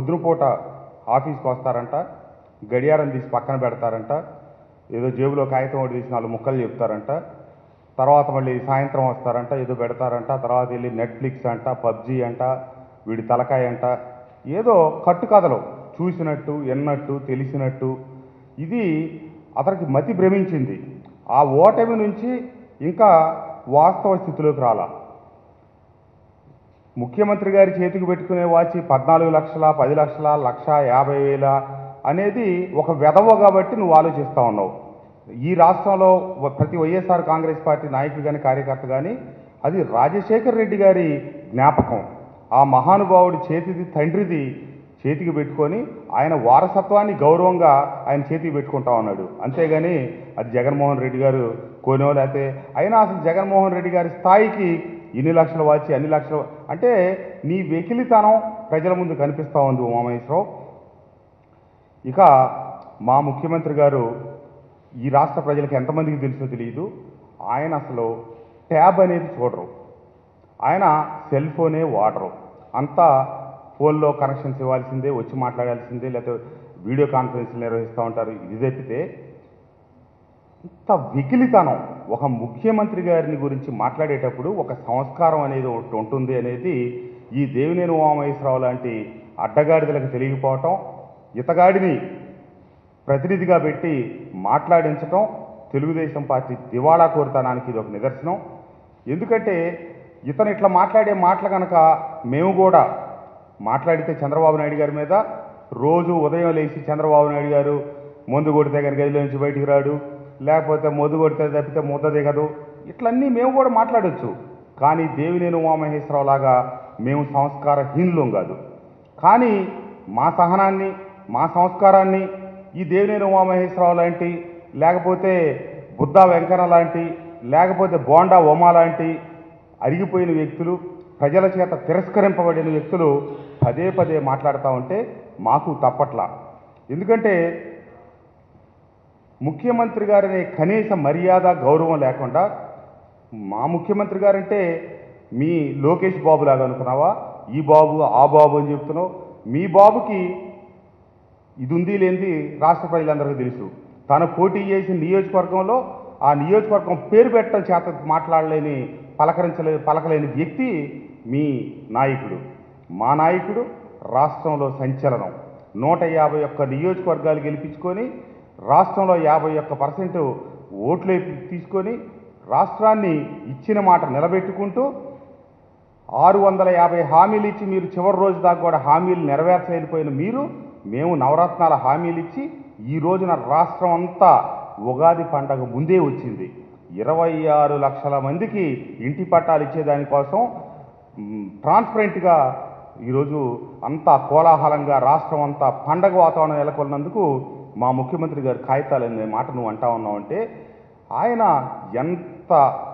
పొద్దునపూట ఆఫీస్కి వస్తారంట గడియారం తీసి పక్కన పెడతారంట ఏదో జేబులో కాగితం ఒకటి తీసి నాలుగు ముక్కలు చెప్తారంట తర్వాత మళ్ళీ సాయంత్రం వస్తారంట ఏదో పెడతారంట తర్వాత వెళ్ళి నెట్ఫ్లిక్స్ అంట పబ్జీ అంట వీడి తలకాయ అంట ఏదో కట్టుకథలు చూసినట్టు విన్నట్టు తెలిసినట్టు ఇది అతనికి మతి భ్రమించింది ఆ ఓటమి నుంచి ఇంకా వాస్తవ స్థితిలోకి రాలా ముఖ్యమంత్రి గారి చేతికి పెట్టుకునే వాచి పద్నాలుగు లక్షల పది లక్షల లక్ష యాభై వేల అనేది ఒక వెధవ కాబట్టి నువ్వు ఆలోచిస్తూ ఉన్నావు ఈ రాష్ట్రంలో వ- ప్రతి వైఎస్ఆర్ కాంగ్రెస్ పార్టీ నాయకుడు కానీ కార్యకర్త కానీ అది రాజశేఖర్ రెడ్డి గారి జ్ఞాపకం ఆ మహానుభావుడి చేతిది తండ్రిది చేతికి పెట్టుకొని ఆయన వారసత్వాన్ని గౌరవంగా ఆయన చేతికి పెట్టుకుంటా ఉన్నాడు అంతేగాని అది జగన్మోహన్ రెడ్డి గారు కొనో లేకపోతే అయినా అసలు జగన్మోహన్ రెడ్డి గారి స్థాయికి ఇన్ని లక్షలు వచ్చి అన్ని లక్షలు అంటే నీ వెకిలితనం ప్రజల ముందు కనిపిస్తూ ఉంది ఉమామహేశ్వరరావు ఇక మా ముఖ్యమంత్రి గారు ఈ రాష్ట్ర ప్రజలకు ఎంతమందికి తెలుసో తెలియదు ఆయన అసలు ట్యాబ్ అనేది చూడరు ఆయన సెల్ ఫోనే వాడరు అంతా ఫోన్లో కనెక్షన్స్ ఇవ్వాల్సిందే వచ్చి మాట్లాడాల్సిందే లేకపోతే వీడియో కాన్ఫరెన్స్లు నిర్వహిస్తూ ఉంటారు ఇది తప్పితే ఇంత వికిలితనం ఒక ముఖ్యమంత్రి గారిని గురించి మాట్లాడేటప్పుడు ఒక సంస్కారం అనేది ఒకటి ఉంటుంది అనేది ఈ దేవినేని ఉమామహేశ్వరరావు లాంటి అడ్డగాడిదలకు తెలియకపోవటం ఇతగాడిని ప్రతినిధిగా పెట్టి మాట్లాడించటం తెలుగుదేశం పార్టీ దివాళా కోరుతనానికి ఇది ఒక నిదర్శనం ఎందుకంటే ఇతను ఇట్లా మాట్లాడే మాటలు కనుక మేము కూడా మాట్లాడితే చంద్రబాబు నాయుడు గారి మీద రోజు ఉదయం లేచి చంద్రబాబు నాయుడు గారు మందు కొడితే కనుక గదిలో నుంచి బయటికి రాడు లేకపోతే మొద్దు కొడితే తప్పితే ముద్ద దిగదు ఇట్లన్నీ మేము కూడా మాట్లాడొచ్చు కానీ దేవినేని ఉమామహేశ్వరరావు లాగా మేము సంస్కారహీనులం కాదు కానీ మా సహనాన్ని మా సంస్కారాన్ని ఈ దేవినేని ఉమామహేశ్వరరావు లాంటి లేకపోతే బుద్ధా వెంకన్న లాంటి లేకపోతే బోండా ఉమా లాంటి అరిగిపోయిన వ్యక్తులు ప్రజల చేత తిరస్కరింపబడిన వ్యక్తులు పదే పదే మాట్లాడుతూ ఉంటే మాకు తప్పట్లా ఎందుకంటే ముఖ్యమంత్రి గారనే కనీస మర్యాద గౌరవం లేకుండా మా ముఖ్యమంత్రి గారంటే మీ లోకేష్ బాబు లాగా అనుకున్నావా ఈ బాబు ఆ బాబు అని చెప్తున్నావు మీ బాబుకి ఇది ఉంది లేనిది రాష్ట్ర ప్రజలందరికీ తెలుసు తను పోటీ చేసిన నియోజకవర్గంలో ఆ నియోజకవర్గం పేరు పెట్టడం చేత మాట్లాడలేని పలకరించలే పలకలేని వ్యక్తి మీ నాయకుడు మా నాయకుడు రాష్ట్రంలో సంచలనం నూట యాభై ఒక్క నియోజకవర్గాలు గెలిపించుకొని రాష్ట్రంలో యాభై ఒక్క పర్సెంట్ ఓట్లు తీసుకొని రాష్ట్రాన్ని ఇచ్చిన మాట నిలబెట్టుకుంటూ ఆరు వందల యాభై హామీలు ఇచ్చి మీరు చివరి రోజు దాకా కూడా హామీలు నెరవేర్చలేకపోయిన మీరు మేము నవరత్నాల హామీలు ఇచ్చి ఈ రోజున రాష్ట్రం అంతా ఉగాది పండగ ముందే వచ్చింది ఇరవై ఆరు లక్షల మందికి ఇంటి పట్టాలు ఇచ్చేదానికోసం మ్, ట్రాన్స్పరెంట్గా ఈరోజు అంతా కోలాహలంగా రాష్ట్రం అంతా పండగ వాతావరణం నెలకొల్లినందుకు మా ముఖ్యమంత్రి గారు కాగితాలు అనే మాట నువ్వు అంటా ఉన్నావు అంటే ఆయన ఎంత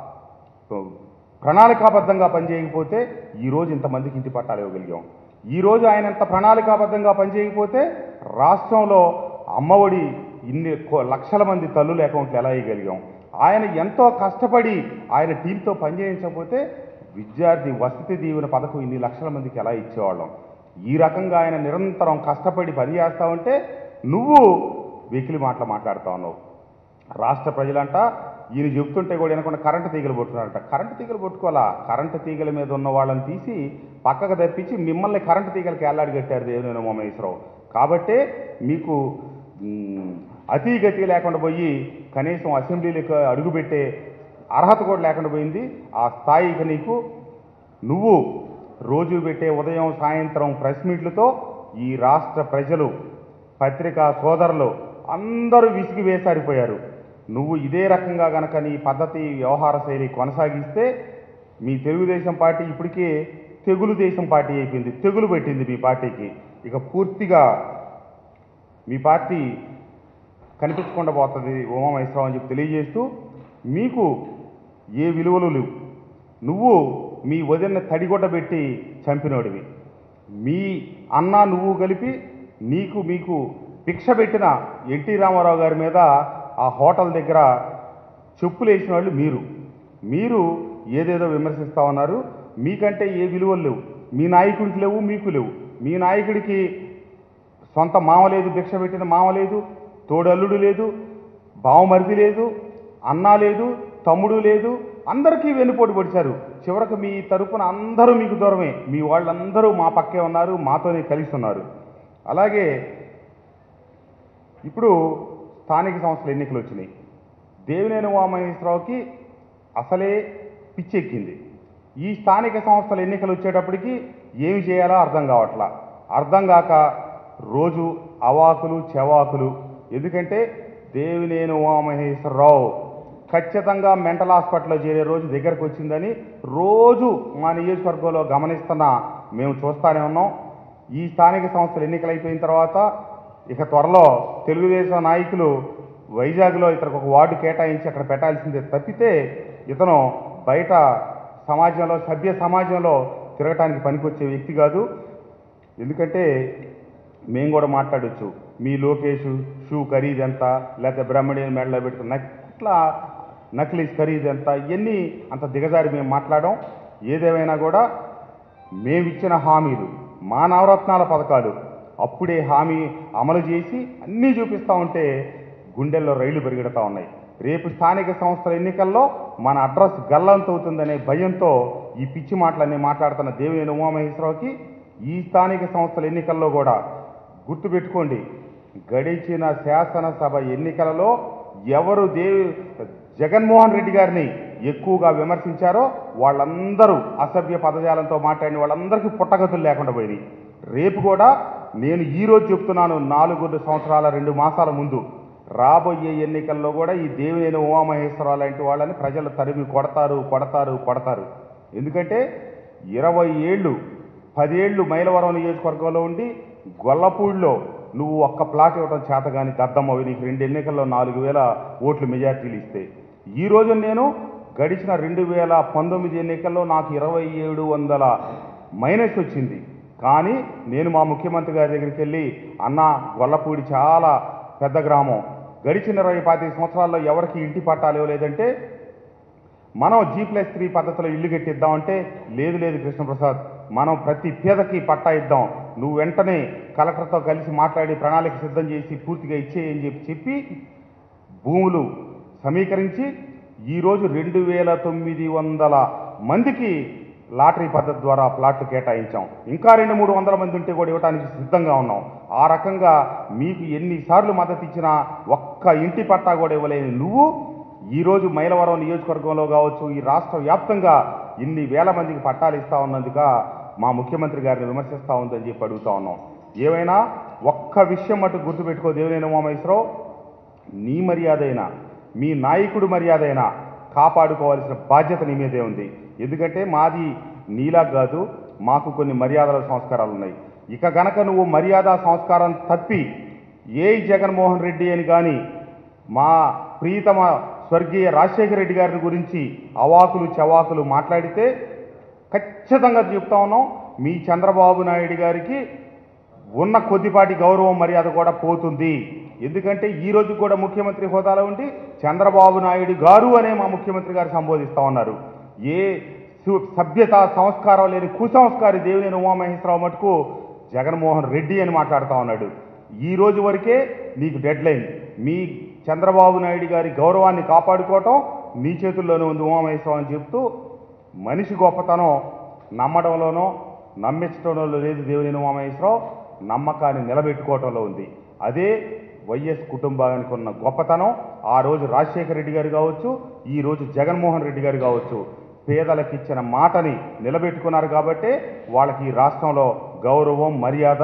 ప్రణాళికాబద్ధంగా పనిచేయకపోతే ఈరోజు ఇంతమందికి ఇంటి పట్టాలు ఇవ్వగలిగాం ఈరోజు ఆయన ఎంత ప్రణాళికాబద్ధంగా పనిచేయకపోతే రాష్ట్రంలో అమ్మఒడి ఇన్ని కో- లక్షల మంది తల్లుల అకౌంట్లు ఎలా వేయగలిగాం ఆయన ఎంతో కష్టపడి ఆయన టీంతో పనిచేయించకపోతే విద్యార్థి వసతి దీవెన పథకం ఇన్ని లక్షల మందికి ఎలా ఇచ్చేవాళ్ళం ఈ రకంగా ఆయన నిరంతరం కష్టపడి పనిచేస్తా ఉంటే నువ్వు వెకిలి మాటలు మాట్లాడుతా ఉన్నావు రాష్ట్ర ప్రజలంట ఈయన చెప్తుంటే కూడా వినకుండా కరెంటు తీగలు పట్టుకున్నారంట కరెంటు తీగలు పట్టుకోవాలా కరెంటు తీగల మీద ఉన్న వాళ్ళని తీసి పక్కకు తప్పించి మిమ్మల్ని కరెంటు తీగలకి ఎల్లాడి కట్టారు దేవుని ఉమామహేశ్వరరావు కాబట్టే మీకు మ్, అతి గతి లేకుండా పోయి కనీసం అసెంబ్లీలకు అడుగుపెట్టే అర్హత కూడా లేకుండా పోయింది ఆ స్థాయికి నీకు నువ్వు రోజు పెట్టే ఉదయం సాయంత్రం ప్రెస్ మీట్లతో ఈ రాష్ట్ర ప్రజలు పత్రికా సోదరులు అందరూ విసిగి వేసారిపోయారు నువ్వు ఇదే రకంగా గనక నీ పద్ధతి వ్యవహార శైలి కొనసాగిస్తే మీ తెలుగుదేశం పార్టీ ఇప్పటికే తెగులు దేశం పార్టీ అయిపోయింది తెగులు పెట్టింది మీ పార్టీకి ఇక పూర్తిగా మీ పార్టీ కనిపించకుండా పోతుంది ఉమామహేశ్వరం అని చెప్పి తెలియజేస్తూ మీకు ఏ విలువలు లేవు నువ్వు మీ వదిన తడిగొడ్డ పెట్టి చంపినోడివి మీ అన్న నువ్వు కలిపి నీకు మీకు భిక్ష పెట్టిన ఎన్టీ రామారావు గారి మీద ఆ హోటల్ దగ్గర చెప్పులు వేసిన వాళ్ళు మీరు మీరు ఏదేదో విమర్శిస్తా ఉన్నారు మీకంటే ఏ విలువలు లేవు మీ నాయకుడికి లేవు మీకు లేవు మీ నాయకుడికి సొంత మామ లేదు భిక్ష పెట్టిన మామ లేదు తోడల్లుడు లేదు బావమరిది లేదు అన్న లేదు తమ్ముడు లేదు అందరికీ వెన్నుపోటు పొడిచారు చివరకు మీ తరపున అందరూ మీకు దూరమే మీ వాళ్ళందరూ మా పక్కే ఉన్నారు మాతోనే కలిసి ఉన్నారు అలాగే ఇప్పుడు స్థానిక సంస్థల ఎన్నికలు వచ్చినాయి దేవినేని ఉమామహేశ్వరరావుకి అసలే పిచ్చెక్కింది ఈ స్థానిక సంస్థల ఎన్నికలు వచ్చేటప్పటికి ఏమి చేయాలో అర్థం కావట్లా అర్థం కాక రోజు అవాకులు చెవాకులు ఎందుకంటే దేవినేని ఉమామహేశ్వరరావు ఖచ్చితంగా మెంటల్ హాస్పిటల్లో చేరే రోజు దగ్గరకు వచ్చిందని రోజు మా నియోజకవర్గంలో గమనిస్తున్న మేము చూస్తానే ఉన్నాం ఈ స్థానిక సంస్థలు ఎన్నికలు అయిపోయిన తర్వాత ఇక త్వరలో తెలుగుదేశం నాయకులు వైజాగ్లో ఇతనికి ఒక వార్డు కేటాయించి అక్కడ పెట్టాల్సిందే తప్పితే ఇతను బయట సమాజంలో సభ్య సమాజంలో తిరగటానికి పనికొచ్చే వ్యక్తి కాదు ఎందుకంటే మేము కూడా మాట్లాడొచ్చు మీ లోకేష్ షూ ఖరీదు ఎంత లేకపోతే బ్రహ్మణిని మెడలో పెట్టుకున్న ఇట్లా నక్లీస్ ఖరీదు ఎంత ఇవన్నీ అంత దిగజారి మేము మాట్లాడడం ఏదేమైనా కూడా మేమిచ్చిన హామీలు మా నవరత్నాల పథకాలు అప్పుడే హామీ అమలు చేసి అన్నీ చూపిస్తూ ఉంటే గుండెల్లో రైళ్లు పెరిగెడతా ఉన్నాయి రేపు స్థానిక సంస్థల ఎన్నికల్లో మన అడ్రస్ గల్లంతవుతుందనే భయంతో ఈ పిచ్చి మాటలన్నీ మాట్లాడుతున్న దేవినేని ఉమామహేశ్వరరావుకి ఈ స్థానిక సంస్థల ఎన్నికల్లో కూడా గుర్తుపెట్టుకోండి గడిచిన శాసనసభ ఎన్నికలలో ఎవరు దేవి జగన్మోహన్ రెడ్డి గారిని ఎక్కువగా విమర్శించారో వాళ్ళందరూ అసభ్య పదజాలంతో మాట్లాడిన వాళ్ళందరికీ పుట్టగతులు లేకుండా పోయినాయి రేపు కూడా నేను ఈ రోజు చెప్తున్నాను నాలుగు సంవత్సరాల రెండు మాసాల ముందు రాబోయే ఎన్నికల్లో కూడా ఈ దేవినేని ఉమామహేశ్వరరావు లాంటి వాళ్ళని ప్రజలు తరిమి కొడతారు కొడతారు కొడతారు ఎందుకంటే ఇరవై ఏళ్ళు పదేళ్ళు మైలవరం నియోజకవర్గంలో ఉండి గొల్లపూడిలో నువ్వు ఒక్క ప్లాట్ ఇవ్వడం చేత కానీ దద్దమ్మవి నీకు రెండు ఎన్నికల్లో నాలుగు వేల ఓట్లు మెజార్టీలు ఇస్తే ఈ రోజు నేను గడిచిన రెండు వేల పంతొమ్మిది ఎన్నికల్లో నాకు ఇరవై ఏడు వందల మైనస్ వచ్చింది కానీ నేను మా ముఖ్యమంత్రి గారి దగ్గరికి వెళ్ళి అన్న గొల్లపూడి చాలా పెద్ద గ్రామం గడిచిన ఇరవై పాతిక సంవత్సరాల్లో ఎవరికి ఇంటి పట్టాలు ఇవ్వలేదంటే మనం జీ ప్లస్ త్రీ పద్ధతిలో ఇల్లు కట్టిద్దామంటే లేదు లేదు కృష్ణప్రసాద్ మనం ప్రతి పేదకి పట్టా ఇద్దాం నువ్వు వెంటనే కలెక్టర్తో కలిసి మాట్లాడి ప్రణాళిక సిద్ధం చేసి పూర్తిగా ఇచ్చేయని చెప్పి చెప్పి భూములు సమీకరించి ఈరోజు రెండు వేల తొమ్మిది వందల మందికి లాటరీ పద్ధతి ద్వారా ప్లాట్లు కేటాయించాం ఇంకా రెండు మూడు వందల మంది ఉంటే కూడా ఇవ్వడానికి సిద్ధంగా ఉన్నాం ఆ రకంగా మీకు ఎన్నిసార్లు మద్దతు ఇచ్చినా ఒక్క ఇంటి పట్టా కూడా ఇవ్వలేని నువ్వు ఈరోజు మైలవరం నియోజకవర్గంలో కావచ్చు ఈ రాష్ట్ర వ్యాప్తంగా ఇన్ని వేల మందికి పట్టాలు ఇస్తా ఉన్నందుక మా ముఖ్యమంత్రి గారిని విమర్శిస్తూ ఉందని చెప్పి అడుగుతా ఉన్నాం ఏమైనా ఒక్క విషయం మటు గుర్తుపెట్టుకో దేవినేని ఉమామహేశ్వరరావు నీ మర్యాదైనా మీ నాయకుడు మర్యాదైనా కాపాడుకోవాల్సిన బాధ్యత నీ మీదే ఉంది ఎందుకంటే మాది నీలా కాదు మాకు కొన్ని మర్యాదల సంస్కారాలు ఉన్నాయి ఇక గనక నువ్వు మర్యాద సంస్కారం తప్పి ఏ జగన్మోహన్ రెడ్డి అని కానీ మా ప్రీతమ స్వర్గీయ రాజశేఖర రెడ్డి గారిని గురించి అవాకులు చవాకులు మాట్లాడితే ఖచ్చితంగా చెప్తా ఉన్నాం మీ చంద్రబాబు నాయుడు గారికి ఉన్న కొద్దిపాటి గౌరవం మర్యాద కూడా పోతుంది ఎందుకంటే ఈ రోజు కూడా ముఖ్యమంత్రి హోదాలో ఉండి చంద్రబాబు నాయుడు గారు అనే మా ముఖ్యమంత్రి గారు సంబోధిస్తా ఉన్నారు ఏ సు- సభ్యత సంస్కారం లేని కుసంస్కారి దేవినేని ఉమామహేశ్వరరావు మటుకు జగన్మోహన్ రెడ్డి అని మాట్లాడుతా ఉన్నాడు ఈ రోజు వరకే నీకు డెడ్ లైన్ మీ చంద్రబాబు నాయుడు గారి గౌరవాన్ని కాపాడుకోవటం నీ చేతుల్లోనే ఉంది ఉమామహేశ్వరరావు అని చెప్తూ మనిషి గొప్పతనం నమ్మడంలోనో నమ్మించడంలో లేదు దేవుని ఉమామహేశ్వరరావు నమ్మకాన్ని నిలబెట్టుకోవటంలో ఉంది అదే వైఎస్ కుటుంబానికి ఉన్న గొప్పతనం ఆ రోజు రాజశేఖర రెడ్డి గారు కావచ్చు ఈ రోజు జగన్మోహన్ రెడ్డి గారు కావచ్చు పేదలకు ఇచ్చిన మాటని నిలబెట్టుకున్నారు కాబట్టే వాళ్ళకి ఈ రాష్ట్రంలో గౌరవం మర్యాద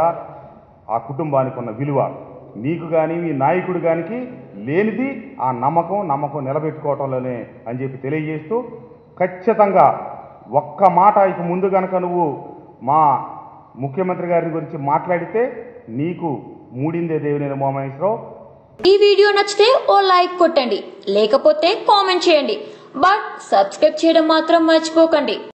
ఆ కుటుంబానికి ఉన్న విలువ నీకు కానీ మీ నాయకుడు గానికి లేనిది ఆ నమ్మకం నమ్మకం నిలబెట్టుకోవటంలోనే అని చెప్పి తెలియజేస్తూ ఖచ్చితంగా ఒక్క మాట ఇక ముందు గనక నువ్వు మా ముఖ్యమంత్రి గారి గురించి మాట్లాడితే నీకు మూడిందే దేవినేని ఉమామహేశ్వరరావు ఈ వీడియో నచ్చితే ఓ లైక్ కొట్టండి లేకపోతే కామెంట్ చేయండి బట్ సబ్స్క్రైబ్ చేయడం మాత్రం మర్చిపోకండి